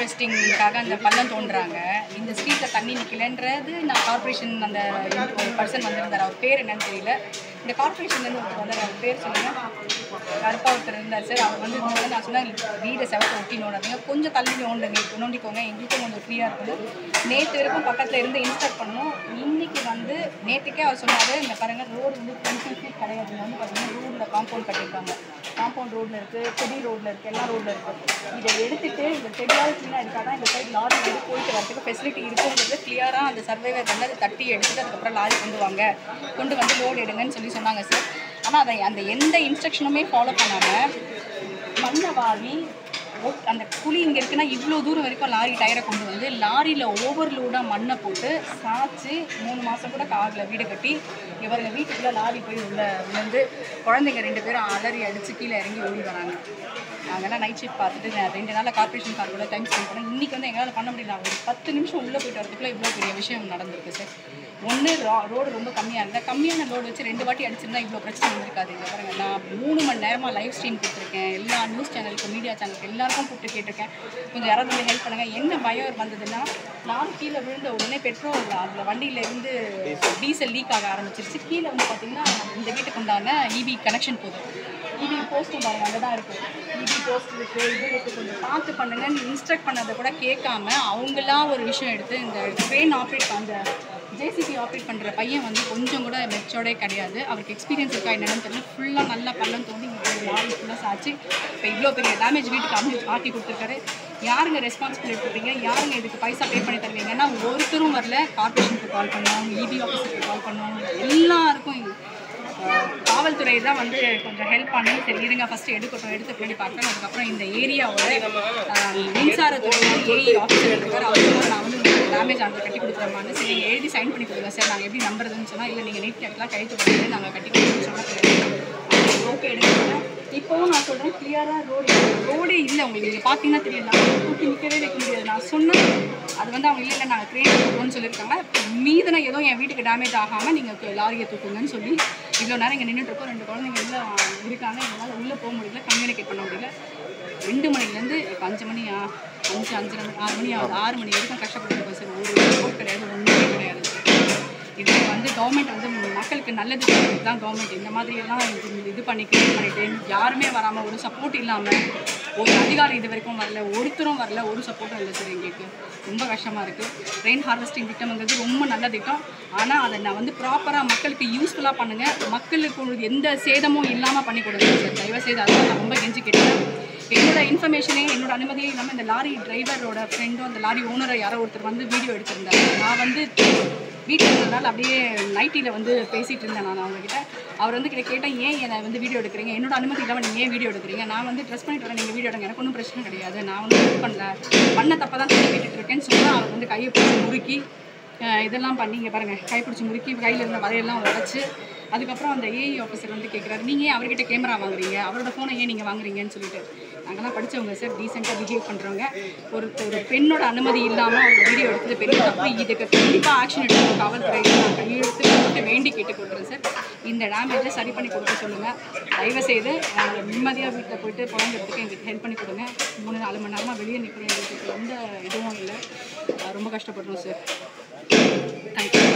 ஹார்வெஸ்டிங்காக அந்த பள்ளம் தோண்டுறாங்க இந்த ஸ்ட்ரீட்டில் தண்ணி நிற்கலன்றது நான் கார்ப்பரேஷன் அந்த ஒரு பர்சன் வந்திருந்தார் அவர் பேர் என்னன்னு தெரியல இந்த கார்ப்பரேஷன்லேருந்து ஒருத்தர் வந்தார் அவர் பேர் சொல்லுங்கள் கருப்பாக ஒருத்தர் இருந்தார் சார் அவர் வந்து இந்த மாதிரி நான் சொன்னேன் வீடை செவத்தை ஒட்டி நோடாதீங்க கொஞ்சம் தள்ளி நோண்டுங்க நோண்டிக்கோங்க எங்களுக்கும் கொஞ்சம் ஃப்ரீயாக இருக்கணும் நேற்று வரைக்கும் பக்கத்தில் இருந்து இன்ஸ்டால் பண்ணோம் இன்னைக்கு வந்து நேற்றுக்கே அவர் சொன்னார் இந்த பாருங்க ரோடு வந்து டுவெண்ட்டி ஃபீட் கிடையாது இங்க வந்து பார்த்தீங்கன்னா ரோடில் காம்பவுண்ட் கட்டியிருக்காங்க காம்பவுண்ட் ரோட்டில் இருக்குது செடி ரோட்டில் இருக்குது எல்லா ரோட்டில் இருக்குது இதை எடுத்துட்டு இந்த செடியாவது க்ளீனாக இருக்கா தான் இந்த சைடு லாரி வந்து போயிட்டு வரதுக்கு ஃபெசிலிட்டி இருக்குங்கிறது கிளியராக அந்த சர்வைவர் வந்து அதை தட்டி எடுத்துட்டு அதுக்கப்புறம் லாரி கொண்டு வாங்க கொண்டு வந்து லோடு எடுங்கன்னு சொல்லி சொன்னாங்க சார் ஆனால் அதை அந்த எந்த இன்ஸ்ட்ரக்ஷனுமே ஃபாலோ பண்ணாமல் மண்ணை வாரி ஓ- அந்த குழி இங்கே இருக்குன்னா இவ்வளோ தூரம் வரைக்கும் லாரி டயரை கொண்டு வந்து லாரியில் ஓவர்லோடாக மண்ணை போட்டு சாய்ச்சி மூணு மாதம் கூட காரில் வீடு கட்டி இவருங்க வீட்டுக்குள்ளே லாரி போய் உள்ள விழுந்து குழந்தைங்க ரெண்டு பேரும் அலறி அடித்து கீழே இறங்கி ஓடி வராங்க நாங்கள்லாம் நைட் ஷிஃப்ட் பார்த்துட்டு நான் ரெண்டு நாளில் கார்பரேஷன் கார் கூட டைம் ஸ்பெண்ட் பண்ணேன் இன்றைக்கி வந்து எங்களால் பண்ண முடியல ஒரு பத்து நிமிஷம் உள்ளே போயிட்டு வரதுக்குள்ளே இவ்வளோ பெரிய விஷயம் நடந்திருக்கு சார் ஒன்று ரோடு ரொம்ப கம்மியாக இருந்தால் கம்மியான லோடு வச்சு ரெண்டு வாட்டி அடிச்சிருந்தா இவ்வளோ பிரச்சனை வந்திருக்காது இங்கே பாருங்க நான் மூணு மணி நேரமாக லைவ் ஸ்ட்ரீம் கொடுத்துருக்கேன் எல்லா நியூஸ் சேனலுக்கு மீடியா சேனலுக்கு எல்லாருக்கும் கூப்பிட்டு கேட்டிருக்கேன் கொஞ்சம் யாராவது வந்து ஹெல்ப் பண்ணுங்கள் என்ன பயம் வந்ததுன்னா நான் கீழே விழுந்த உடனே பெட்ரோல் அதில் வண்டியில இருந்து டீசல் லீக் ஆக ஆரம்பிச்சிருச்சு கீழே வந்து பார்த்தீங்கன்னா இந்த வீட்டுக்கு உண்டான இபி கனெக்ஷன் போகுது இபி போஸ்ட்டும் பாருங்க அங்கே தான் இருக்கும் இபி போஸ்ட் இருக்கு இது இருக்கு கொஞ்சம் பார்த்து பண்ணுங்கன்னு இன்ஸ்ட்ரக்ட் பண்ணதை கூட கேட்காம அவங்களா ஒரு விஷயம் எடுத்து இந்த ட்ரெயின் ஆப்ரேட் அந்த ஜேசிபி ஆப்ரேட் பண்ணுற பையன் வந்து கொஞ்சம் கூட மெச்சோர்டே கிடையாது அவருக்கு எக்ஸ்பீரியன்ஸ் இருக்கா என்னன்னு தெரியல ஃபுல்லாக நல்லா பள்ளம் தோண்டி இங்கே லாரி ஃபுல்லாக சாச்சு இப்போ இவ்வளோ பெரிய டேமேஜ் வீட்டுக்கு அமைச்சு மாட்டி கொடுத்துருக்காரு யாருங்க ரெஸ்பான்சிபிள் எடுத்துருக்கீங்க யாருங்க இதுக்கு பைசா பே பண்ணி தருவீங்கன்னா ஒருத்தரும் வரல கார்பரேஷனுக்கு கால் பண்ணோம் இபி ஆஃபீஸருக்கு கால் பண்ணோம் எல்லாருக்கும் அஹ், காவல்துறை தான் வந்து கொஞ்சம் ஹெல்ப் பண்ணி சரி இருங்க ஃபஸ்ட்டு எடுக்கட்டும் எடுத்து பின்னாடி பார்க்கணும் அதுக்கப்புறம் இந்த ஏரியாவோட அஹ், மின்சாரத்துறை ஏஇ ஆஃபீஸர் இருக்கார் அவர் சொன்னார், நான் வந்து உங்களுக்கு டேமேஜ் ஆனது கட்டி கொடுத்துறமான்னு சரி நீங்கள் எழுதி சைன் பண்ணி கொடுங்க சார் நாங்கள் எப்படி நம்புறதுன்னு சொன்னால் இல்லை நீங்கள் நெட் கேட்கலாம் கைத்து கொடுத்து நாங்கள் கட்டி கொடுக்குறோம்னு சொன்னால் ஓகே எடுங்க இப்போவும் நான் சொல்கிறேன் கிளியராக ரோடு ரோடே இல்லை உங்களுக்கு நீங்கள் பார்த்தீங்கன்னா தெரியல தூக்கி நிற்கவே வைக்க முடியாது நான் சொன்னேன் அது வந்து அவங்க இல்லை இல்லை நாங்கள் க்ரியேட் பண்ணுறோம்னு சொல்லியிருக்காங்க மீதனை எதுவும் என் வீட்டுக்கு டேமேஜ் ஆகாமல் நீங்கள் லாரியை தூக்குங்கன்னு சொல்லி இவ்வளோ நேரம் இங்கே நின்றுட்டு இருக்கோம் ரெண்டு குழந்தைங்க உள்ள இருக்காங்க எங்களால் உள்ளே போக முடியல கம்யூனிகேட் பண்ண முடியல ரெண்டு மணிலேருந்து இப்போ அஞ்சு மணி ஆ- அஞ்சு அஞ்சரை மணி ஆறு மணி ஆகுது ஆறு மணி வரைக்கும் கஷ்டப்பட்டு சார் ஒரு support கிடையாது ஒன்றுமே கிடையாது சார் இது வந்து கவர்மெண்ட் வந்து மக்களுக்கு நல்லது செய்யறது தான் கவர்மெண்ட் இந்த மாதிரி எல்லாம் இது இது பண்ணி கிரியேட் பண்ணிட்டு யாருமே வராமல் ஒரு சப்போர்ட் இல்லாமல் ஒரு அதிகாரி இது வரைக்கும் வரல ஒருத்தரும் வரல ஒரு சப்போர்ட்டும் இல்லை சார் எங்களுக்கு ரொம்ப கஷ்டமாக இருக்குது ரெயின் ஹார்வெஸ்டிங் திட்டம்ங்கிறது ரொம்ப நல்ல திட்டம் ஆனால் அதை நான் வந்து ப்ராப்பராக மக்களுக்கு யூஸ்ஃபுல்லாக பண்ணுங்கள் மக்களுக்கு ஒரு எந்த சேதமும் இல்லாமல் பண்ணி கொடுங்க சார் தயவு செய்து அதான் நான் ரொம்ப கெஞ்சி கேட்டேன் என்னோட இன்ஃபர்மேஷனே என்னோட அனுமதியே இல்லாமல் இந்த லாரி டிரைவரோட ஃப்ரெண்டும் அந்த லாரி ஓனரோ யாரோ ஒருத்தர் வந்து வீடியோ எடுத்திருந்தாரு நான் வந்து வீட்டில் இருந்ததுனால அப்படியே நைட்டியில் வந்து பேசிகிட்டு இருந்தேன் நான் அவங்ககிட்ட அவர் வந்து கிட்ட கேட்டேன் ஏன் என்னை வந்து வீடியோ எடுக்கிறீங்க என்னோட அனுமதி இல்லாமல் நீங்கள் ஏன் வீடியோ எடுக்கிறீங்க நான் வந்து ட்ரெஸ் பண்ணிட்டு வரேன் நீங்கள் வீடியோ எடுங்க எனக்கு ஒன்றும் பிரச்சனை கிடையாது நான் வந்து இது பண்ணல பண்ண தப்பை தான் தள்ளி கேட்டுட்டு இருக்கேன்னு சொன்னால் அவர் வந்து கையை பிடிச்சி முறுக்கி அஹ் இதெல்லாம் பண்ணி இங்கே பாருங்கள் கை பிடிச்சி முறுக்கி கையில் இருந்த வரையெல்லாம் உடச்சி அதுக்கப்புறம் அந்த ஏஇ ஆஃபீஸர் வந்து கேட்குறாரு நீங்கள் ஏன் அவர்கிட்ட கேமரா வாங்குறீங்க அவரோட ஃபோனை ஏன் நீங்கள் வாங்குறீங்கன்னு சொல்லிட்டு நாங்கள்லாம் படித்தவங்க சார் டீசெண்டாக பிஹேவ் பண்ணுறவங்க ஒரு ஒரு பெண்ணோட அனுமதி இல்லாமல் அவங்க வீடியோ எடுத்தது பெரிய தப்பு இதுக்கு கண்டிப்பாக ஆக்ஷன் எடுக்கணும் காவல்துறை நான் கையெழுத்து போட்டு வேண்டி கேட்டுக்கொள்கிறேன் சார் இந்த டேமேஜை சரி பண்ணி கொடுக்க சொல்லுங்கள் தயவு செய்து நாங்கள் நிம்மதியாக வீட்டில் போயிட்டு குழந்தைக்கு எங்களுக்கு ஹெல்ப் பண்ணி கொடுங்க மூணு நாலு மணி நேரமாக வெளியே நிற்கிறோம் எங்களுக்கு எந்த இதுவும் இல்லை அஹ் ரொம்ப கஷ்டப்படுறோம் சார் தேங்க்யூ